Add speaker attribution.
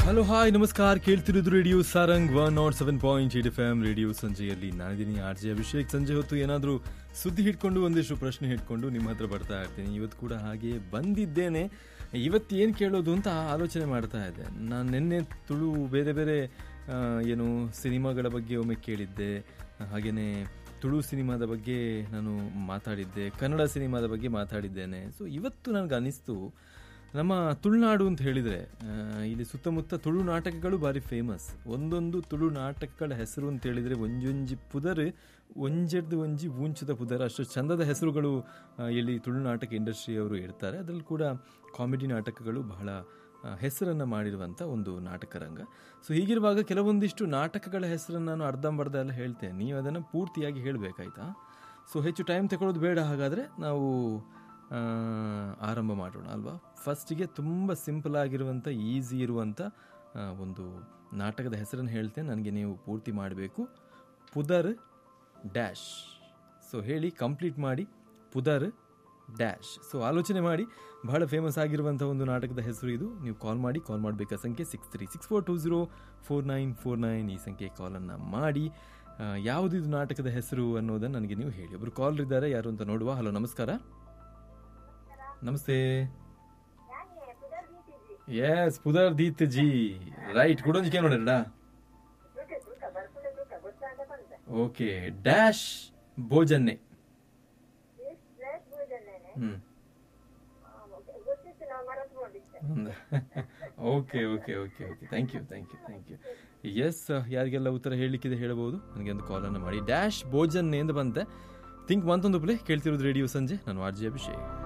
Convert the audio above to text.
Speaker 1: hello hi ನಮಸ್ಕಾರ ಕೇಳ್ತಿರೋದು radio Sarang one naught seven point eight F M radio ಸಂಜೆಯಲ್ಲಿ ನಾನಿದ್ದೀನಿ ಆರ್ ಜೆ ಅಭಿಷೇಕ್ ಸಂಜೆ ಹೊತ್ತು ಏನಾದರೂ ಸುದ್ದಿ ಹಿಡ್ಕೊಂಡು ಒಂದಿಷ್ಟು ಪ್ರಶ್ನೆ ಹಿಡ್ಕೊಂಡು ನಿಮ್ಮ ಹತ್ರ ಬರ್ತಾ ಇರ್ತೀನಿ ಇವತ್ತು ಕೂಡ ಹಾಗೆ ಬಂದಿದ್ದೇನೆ ಇವತ್ತು ಏನು ಕೇಳೋದು ಅಂತ ಆಲೋಚನೆ ಮಾಡ್ತಾ ಇದ್ದೆ ನಾನು ನಿನ್ನೆ ತುಳು ಬೇರೆ ಬೇರೆ ಆ, ಏನು ಸಿನಿಮಾಗಳ ಬಗ್ಗೆ ಒಮ್ಮೆ ಕೇಳಿದ್ದೆ ಹಾಗೆಯೇ ತುಳು ಸಿನಿಮಾದ ಬಗ್ಗೆ ನಾನು ಮಾತಾಡಿದ್ದೆ ಕನ್ನಡ ಸಿನಿಮಾದ ಬಗ್ಗೆ ಮಾತಾಡಿದ್ದೇನೆ ಸೊ ಇವತ್ತು ನನಗೆ ಅನಿಸ್ತು ನಮ್ಮ ತುಳುನಾಡು ಅಂತ ಹೇಳಿದರೆ ಇಲ್ಲಿ ಸುತ್ತಮುತ್ತ ತುಳು ನಾಟಕಗಳು ಭಾರಿ ಫೇಮಸ್ ಒಂದೊಂದು ತುಳು ನಾಟಕಗಳ ಹೆಸರು ಅಂತ ಹೇಳಿದರೆ ಒಂಜೊಂಜಿ ಪುದರ್ ಒಂಜೆಡ್ದು ಒಂಜಿ ಊಂಚದ ಪುದರ್ ಅಷ್ಟು ಚಂದದ ಹೆಸರುಗಳು ಆ, ಇಲ್ಲಿ ತುಳು ನಾಟಕ ಇಂಡಸ್ಟ್ರಿಯವರು ಇಡ್ತಾರೆ ಅದರಲ್ಲಿ ಕೂಡ ಕಾಮಿಡಿ ನಾಟಕಗಳು ಬಹಳ ಹೆಸರನ್ನು ಮಾಡಿರುವಂಥ ಒಂದು ನಾಟಕ ರಂಗ ಸೊ ಹೀಗಿರುವಾಗ ಕೆಲವೊಂದಿಷ್ಟು ನಾಟಕಗಳ ಹೆಸರನ್ನು ನಾನು ಅರ್ಧಂಬರ್ಧ ಎಲ್ಲ ಹೇಳ್ತೇನೆ ನೀವು ಅದನ್ನು ಪೂರ್ತಿಯಾಗಿ ಹೇಳಬೇಕಾಯ್ತಾ ಸೊ ಹೆಚ್ಚು ಟೈಮ್ ತಗೊಳ್ಳೋದು ಬೇಡ ಹಾಗಾದರೆ ನಾವು ಆ, ಆರಂಭ ಮಾಡೋಣ ಅಲ್ವಾ ಫಸ್ಟಿಗೆ ತುಂಬ ಸಿಂಪಲ್ ಆಗಿರುವಂಥ ಈಸಿ ಇರುವಂಥ ಆ, ಒಂದು ನಾಟಕದ ಹೆಸರನ್ನು ಹೇಳ್ತೇನೆ ನನಗೆ ನೀವು ಪೂರ್ತಿ ಮಾಡಬೇಕು ಪುದರ್ ಡ್ಯಾಶ್ ಸೊ ಹೇಳಿ ಕಂಪ್ಲೀಟ್ ಮಾಡಿ ಪುದರ್ ಡ್ಯಾಶ್ ಸೊ ಆಲೋಚನೆ ಮಾಡಿ ಬಹಳ ಫೇಮಸ್ ಆಗಿರುವಂಥ ಒಂದು ನಾಟಕದ ಹೆಸರು ಇದು ನೀವು ಕಾಲ್ ಮಾಡಿ ಕಾಲ್ ಮಾಡಬೇಕಾ ಸಂಖ್ಯೆ six three six four two zero four nine four nine ಈ ಸಂಖ್ಯೆ ಕಾಲನ್ನು ಮಾಡಿ ಆ, ಯಾವುದಿದು ನಾಟಕದ ಹೆಸರು ಅನ್ನೋದನ್ನು ನನಗೆ ನೀವು ಹೇಳಿ ಒಬ್ರು ಕಾಲ್ ಇದ್ದಾರೆ ಯಾರು ಅಂತ ನೋಡುವ ಹಲೋ ನಮಸ್ಕಾರ ನಮಸ್ತೆ ಎಸ್ ಪುದರ್ ದೀತ್ ಜಿ ರೈಟ್ ಕುಡೊಂಜಿಕೆ ನೋಡಿರಡ ಓಕೆ ಡ್ಯಾಶ್ ಭೋಜನ್ನೆ ಹ್ಮ್ okay okay okay okay thank you thank you thank you yes ಯಾರಿಗೆಲ್ಲ ಉತ್ತರ ಹೇಳಲಿಕ್ಕಿದೆ ಹೇಳಬಹುದು ನನಗೆ ಒಂದು ಕಾಲನ್ನು ಮಾಡಿ ಡ್ಯಾಶ್ ಭೋಜನ್ ಎಂದು ಬಂತೆ ಥಿಂಕ್ ಮಂತೊಂದು ಪ್ಲೇ ಕೇಳ್ತಿರೋದು ರೇಡಿಯೋ ಸಂಜೆ ನಾನು ಆರ್ ಜಿ ಅಭಿಷೇಕ್